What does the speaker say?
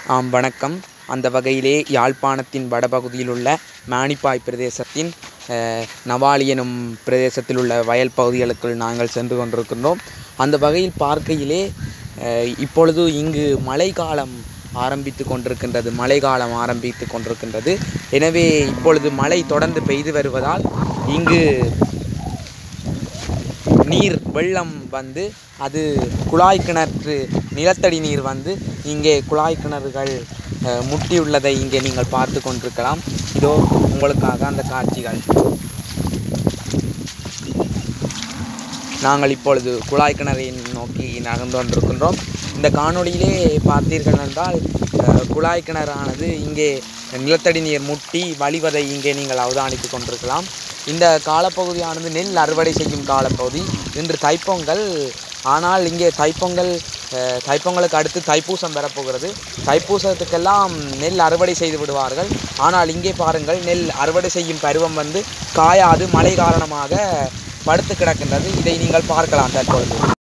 ஆம் வணக்கம் அந்த வகையிலே யாழ்ப்பாணத்தின் வடபகுதியில் உள்ள மானிப்பாய் பிரதேசத்தின் அஹ், நவாலி எனும் பிரதேசத்தில் உள்ள வயல் பகுதிகளுக்குள் நாங்கள் சென்று கொண்டிருக்கின்றோம் அந்த வகையில் பார்க்கையிலே அஹ், இப்பொழுது இங்கு மழைக்காலம் ஆரம்பித்து கொண்டிருக்கின்றது மழைக்காலம் ஆரம்பித்து கொண்டிருக்கின்றது எனவே இப்பொழுது மழை தொடர்ந்து பெய்து வருவதால் இங்கு நீர் வெள்ளம் வந்து அது குழாய் கிணற்று நிலத்தடி நீர் வந்து இங்கே குழாய் கிணறுகள் அஹ், முட்டியுள்ளதை இங்கே நீங்கள் பார்த்து கொண்டிருக்கலாம் இதோ உங்களுக்காக அந்த காட்சிகள் நாங்கள் இப்பொழுது குழாய் கிணறை நோக்கி நகர்ந்து கொண்டிருக்கின்றோம் இந்த காணொளியிலே பார்த்தீர்கள் என்றால் அஹ், குழாய் கிணறானது இங்கே நிலத்தடி நீர் முட்டி வழிவதை இங்கே நீங்கள் அவதானித்து கொண்டிருக்கலாம் இந்த காலப்பகுதியானது நெல் அறுவடை செய்யும் காலப்பகுதி இன்று தைப்பொங்கல் ஆனால் இங்கே தைப்பொங்கல் அஹ், தைப்பொங்கலுக்கு அடுத்து தைப்பூசம் வரப்போகிறது தைப்பூசத்துக்கெல்லாம் நெல் அறுவடை செய்து விடுவார்கள் ஆனால் இங்கே பாருங்கள் நெல் அறுவடை செய்யும் பருவம் வந்து காயாது மழை காரணமாக படுத்து கிடக்கின்றது இதை நீங்கள் பார்க்கலாம் தற்பொழுது